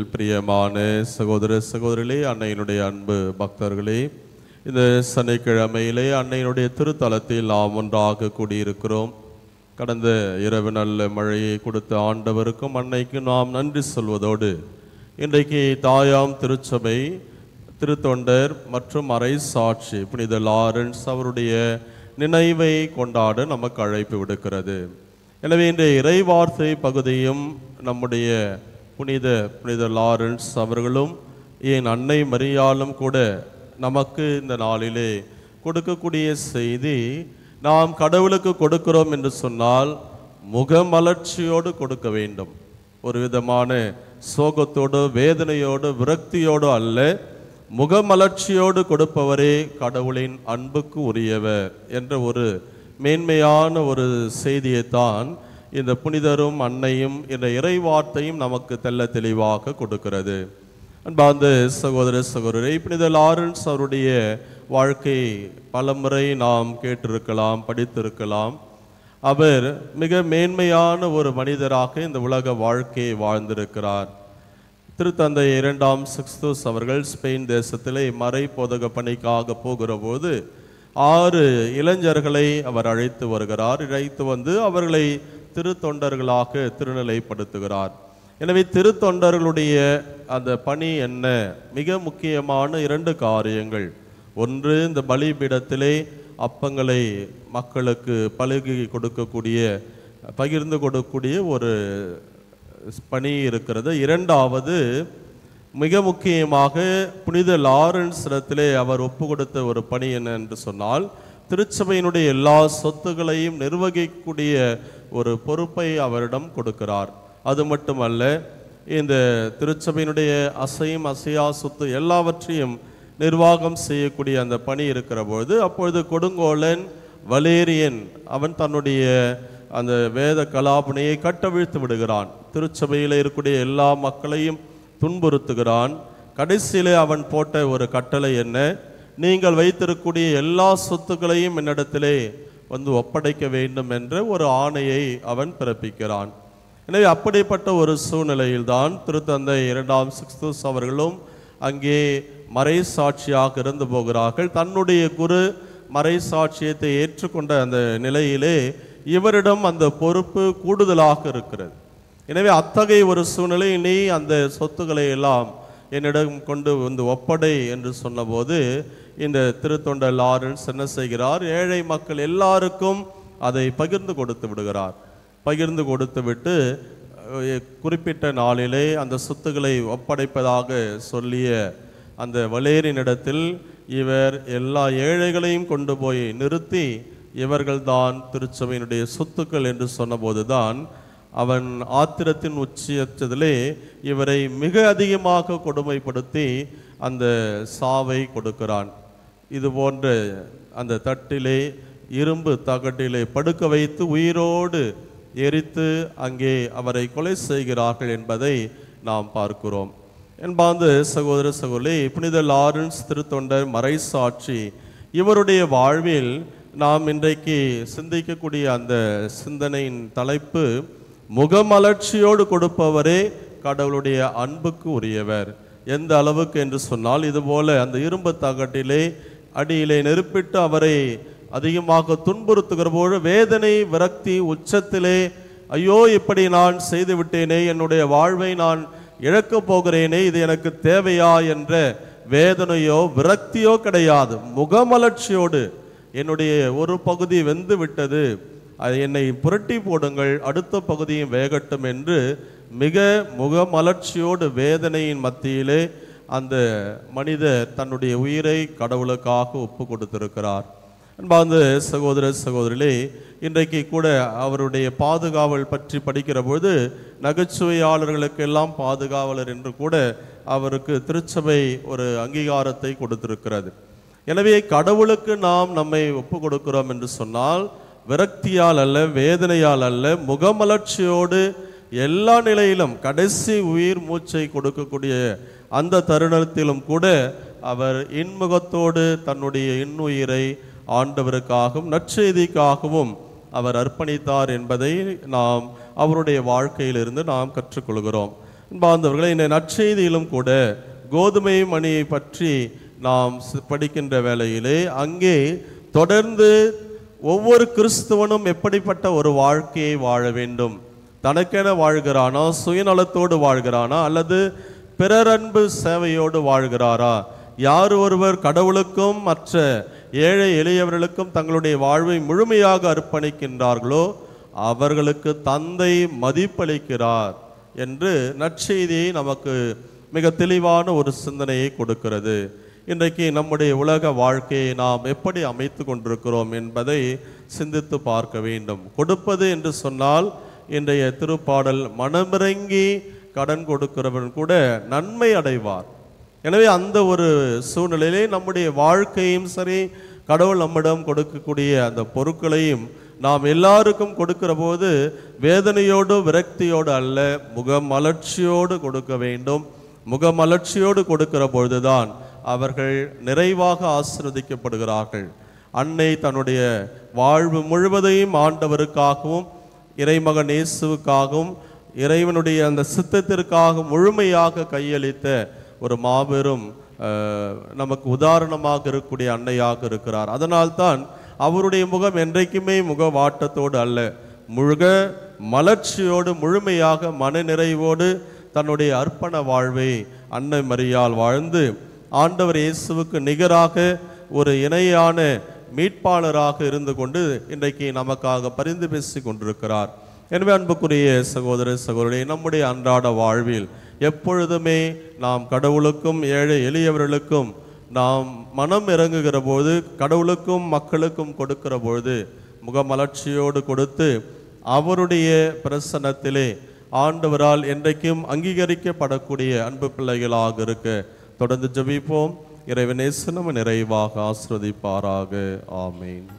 பிரியமான சகோதர சகோதரிகளே அன்னையினுடைய அன்பு பக்தர்களே இந்த சனிக்கிழமையிலே அன்னையினுடைய திருத்தலத்தில் நாம் ஒன்றாக கூடியிருக்கிறோம் கடந்த இரவு நல்ல மழையை கொடுத்த ஆண்டவருக்கும் அன்னைக்கும் நாம் நன்றி சொல்வதோடு இன்றைக்கு தாயாம் திருச்சபை திருத்தொண்டர் மற்றும் அரை சாட்சி புனித லாரன்ஸ் அவருடைய நினைவை கொண்டாட நமக்கு அழைப்பு விடுக்கிறது எனவே இன்றைய இறைவார்த்தை பகுதியும் நம்முடைய புனித புனித லாரன்ஸ் அவர்களும் ஏன் அன்னை மரியாலும் கூட நமக்கு இந்த நாளிலே கொடுக்கக்கூடிய செய்தி நாம் கடவுளுக்கு கொடுக்கிறோம் என்று சொன்னால் முகமலர்ச்சியோடு கொடுக்க வேண்டும் ஒரு விதமான சோகத்தோடு வேதனையோடு விரக்தியோடு அல்ல முகமலர்ச்சியோடு கொடுப்பவரே கடவுளின் அன்புக்கு உரியவர் என்ற ஒரு மேன்மையான ஒரு செய்தியைத்தான் இந்த புனிதரும் அன்னையும் இந்த இறைவார்த்தையும் நமக்கு தெல்ல தெளிவாக கொடுக்கிறது அன்பார்ந்த சகோதர சகோதரி புனித லாரன்ஸ் அவருடைய வாழ்க்கை பலமுறை நாம் கேட்டிருக்கலாம் படித்திருக்கலாம் அவர் மிக மேன்மையான ஒரு மனிதராக இந்த உலக வாழ்க்கையை வாழ்ந்திருக்கிறார் திருத்தந்தை இரண்டாம் சிக்ஸ்தூஸ் அவர்கள் ஸ்பெயின் தேசத்திலே மறை போதக பணிக்காக போகிற போது ஆறு இளைஞர்களை அவர் அழைத்து வருகிறார் அழைத்து வந்து அவர்களை திருத்தொண்டர்களாக திருநிலைப்படுத்துகிறார் எனவே திருத்தொண்டர்களுடைய அந்த பணி என்ன மிக முக்கியமான இரண்டு காரியங்கள் ஒன்று இந்த பலிபீடத்திலே அப்பங்களை மக்களுக்கு பழுகி கொடுக்கக்கூடிய பகிர்ந்து கொடுக்கக்கூடிய ஒரு பணி இருக்கிறது இரண்டாவது மிக முக்கியமாக புனித லாரன்ஸ் இடத்திலே அவர் ஒப்பு கொடுத்த ஒரு பணி என்ன என்று சொன்னால் திருச்சபையினுடைய எல்லா சொத்துகளையும் நிர்வகிக்கக்கூடிய ஒரு பொறுப்பை அவரிடம் கொடுக்கிறார் அது மட்டுமல்ல இந்த திருச்சபையினுடைய அசையும் அசையா சொத்து எல்லாவற்றையும் நிர்வாகம் செய்யக்கூடிய அந்த பணி இருக்கிற பொழுது அப்பொழுது கொடுங்கோலன் வலேரியன் அவன் தன்னுடைய அந்த வேத கலாபனையை கட்டவிழ்த்து விடுகிறான் திருச்சபையில் இருக்கக்கூடிய எல்லா மக்களையும் துன்புறுத்துகிறான் கடைசியிலே அவன் போட்ட ஒரு கட்டளை என்ன நீங்கள் வைத்திருக்கக்கூடிய எல்லா சொத்துக்களையும் என்னிடத்திலே வந்து ஒப்படைக்க வேண்டும் என்ற ஒரு ஆணையை அவன் பிறப்பிக்கிறான் எனவே அப்படிப்பட்ட ஒரு சூழ்நிலையில்தான் திருத்தந்தை இரண்டாம் சிக்ஸ்தூஸ் அவர்களும் அங்கே மறை சாட்சியாக இருந்து போகிறார்கள் தன்னுடைய குரு மறை சாட்சியத்தை ஏற்றுக்கொண்ட அந்த நிலையிலே இவரிடம் அந்த பொறுப்பு கூடுதலாக இருக்கிறது எனவே அத்தகைய ஒரு சூழ்நிலை நீ அந்த சொத்துக்களை எல்லாம் என்னிடம் கொண்டு வந்து ஒப்படை என்று சொன்னபோது இந்த திருத்தொண்ட லாரன்ஸ் என்ன செய்கிறார் ஏழை மக்கள் எல்லாருக்கும் அதை பகிர்ந்து கொடுத்து விடுகிறார் பகிர்ந்து கொடுத்து விட்டு அஹ், குறிப்பிட்ட நாளிலே அந்த சொத்துக்களை ஒப்படைப்பதாக சொல்லிய அந்த வலேரினிடத்தில் இவர் எல்லா ஏழைகளையும் கொண்டு போய் நிறுத்தி இவர்கள்தான் திருச்சபையினுடைய சொத்துக்கள் என்று சொன்னபோதுதான் அவன் ஆத்திரத்தின் உச்சியற்றதிலே இவரை மிக அதிகமாக கொடுமைப்படுத்தி அந்த சாவை கொடுக்கிறான் இது போன்ற அந்த தட்டிலே இரும்பு தகட்டிலே படுக்க வைத்து உயிரோடு எரித்து அங்கே அவரை கொலை செய்கிறார்கள் என்பதை நாம் பார்க்கிறோம் என்பார்ந்த சகோதர சகோதரி புனித லாரன்ஸ் திருத்தொண்டர் மறைசாட்சி இவருடைய வாழ்வில் நாம் இன்றைக்கு சிந்திக்கக்கூடிய அந்த சிந்தனையின் தலைப்பு முகமலர்ச்சியோடு கொடுப்பவரே கடவுளுடைய அன்புக்கு உரியவர் எந்த அளவுக்கு என்று சொன்னால் இதுபோல அந்த இரும்பு தகட்டிலே அடியிலே நெருப்பிட்டு அவரை அதிகமாக துன்புறுத்துகிற போது வேதனை விரக்தி உச்சத்திலே ஐயோ இப்படி நான் செய்து விட்டேனே என்னுடைய வாழ்வை நான் இழக்கப் போகிறேனே இது எனக்கு தேவையா என்ற வேதனையோ விரக்தியோ கிடையாது முகமலர்ச்சியோடு என்னுடைய ஒரு பகுதி வெந்து விட்டது அது என்னை புரட்டி போடுங்கள் அடுத்த பகுதியும் வேகட்டும் என்று மிக முகமலர்ச்சியோடு வேதனையின் மத்தியிலே அந்த மனிதர் தன்னுடைய உயிரை கடவுளுக்காக ஒப்பு கொடுத்திருக்கிறார் அன்பார்ந்த சகோதர சகோதரிகளே இன்றைக்கு கூட அவருடைய பாதுகாவல் பற்றி படிக்கிற பொழுது நகைச்சுவையாளர்களுக்கெல்லாம் பாதுகாவலர் என்று கூட அவருக்கு திருச்சபை ஒரு அங்கீகாரத்தை கொடுத்திருக்கிறது எனவே கடவுளுக்கு நாம் நம்மை ஒப்பு கொடுக்கிறோம் என்று சொன்னால் விரக்தியால் அல்ல வேதனையால் அல்ல முகமலர்ச்சியோடு எல்லா நிலையிலும் கடைசி உயிர் மூச்சை கொடுக்கக்கூடிய அந்த தருணத்திலும் கூட அவர் இன்முகத்தோடு தன்னுடைய இன்னுயிரை ஆண்டவருக்காகவும் நற்செய்திக்காகவும் அவர் அர்ப்பணித்தார் என்பதை நாம் அவருடைய வாழ்க்கையிலிருந்து நாம் கற்றுக்கொள்கிறோம் பாந்தவர்களை இந்த நற்செய்தியிலும் கூட கோதுமை மணியை பற்றி நாம் சி- படிக்கின்ற வேளையிலே அங்கே தொடர்ந்து ஒவ்வொரு கிறிஸ்துவனும் எப்படிப்பட்ட ஒரு வாழ்க்கையை வாழ வேண்டும் தனக்கென வாழ்கிறானா சுயநலத்தோடு வாழ்கிறானா அல்லது பிறரன்பு சேவையோடு வாழ்கிறாரா யார் ஒருவர் கடவுளுக்கும் மற்ற ஏழை எளியவர்களுக்கும் தங்களுடைய வாழ்வை முழுமையாக அர்ப்பணிக்கின்றார்களோ அவர்களுக்கு தந்தை மதிப்பளிக்கிறார் என்று நற்செய்தியை நமக்கு மிக தெளிவான ஒரு சிந்தனையை கொடுக்கிறது இன்றைக்கு நம்முடைய உலக வாழ்க்கையை நாம் எப்படி அமைத்து கொண்டிருக்கிறோம் என்பதை சிந்தித்து பார்க்க வேண்டும் கொடுப்பது என்று சொன்னால் இன்றைய திருப்பாடல் மனமிறங்கி கடன் கொடுக்கிறவன் கூட நன்மை அடைவார் எனவே அந்த ஒரு சூழ்நிலையிலே நம்முடைய வாழ்க்கையும் சரி கடவுள் நம்மிடம் கொடுக்கக்கூடிய அந்த பொருட்களையும் நாம் எல்லாருக்கும் கொடுக்கிற போது வேதனையோடு விரக்தியோடு அல்ல முகமலர்ச்சியோடு கொடுக்க வேண்டும் முகமலர்ச்சியோடு கொடுக்கிற பொழுதுதான் அவர்கள் நிறைவாக ஆசிர்வதிக்கப்படுகிறார்கள் அன்னை தன்னுடைய வாழ்வு முழுவதையும் ஆண்டவருக்காகவும் இறைமகன் இயேசுவுக்காகவும் இறைவனுடைய அந்த சித்தத்திற்காக முழுமையாக கையளித்த ஒரு மாபெரும் அஹ், நமக்கு உதாரணமாக இருக்கக்கூடிய அன்னையாக இருக்கிறார் அதனால்தான் அவருடைய முகம் என்றைக்குமே முக வாட்டத்தோடு அல்ல முழுக மலர்ச்சியோடு முழுமையாக மனநிறைவோடு தன்னுடைய அர்ப்பண வாழ்வை அன்னை மரியால் வாழ்ந்து ஆண்டவர் இயேசுவுக்கு நிகராக ஒரு இணையான மீட்பாளராக இருந்து கொண்டு இன்றைக்கு நமக்காக பரிந்து பேசி கொண்டிருக்கிறார் எனவே அன்புக்குரிய சகோதர சகோதரி நம்முடைய அன்றாட வாழ்வில் எப்பொழுதுமே நாம் கடவுளுக்கும் ஏழை எளியவர்களுக்கும் நாம் மனம் இறங்குகிற போது கடவுளுக்கும் மக்களுக்கும் கொடுக்கிற பொழுது முகமலர்ச்சியோடு கொடுத்து அவருடைய பிரசன்னத்திலே ஆண்டவரால் என்றைக்கும் அங்கீகரிக்கப்படக்கூடிய அன்பு பிள்ளைகளாக இருக்க தொடர்ந்து ஜெபிப்போம் இறைவனேசு நம்ம நிறைவாக ஆசிர்வதிப்பாராக ஆமீன்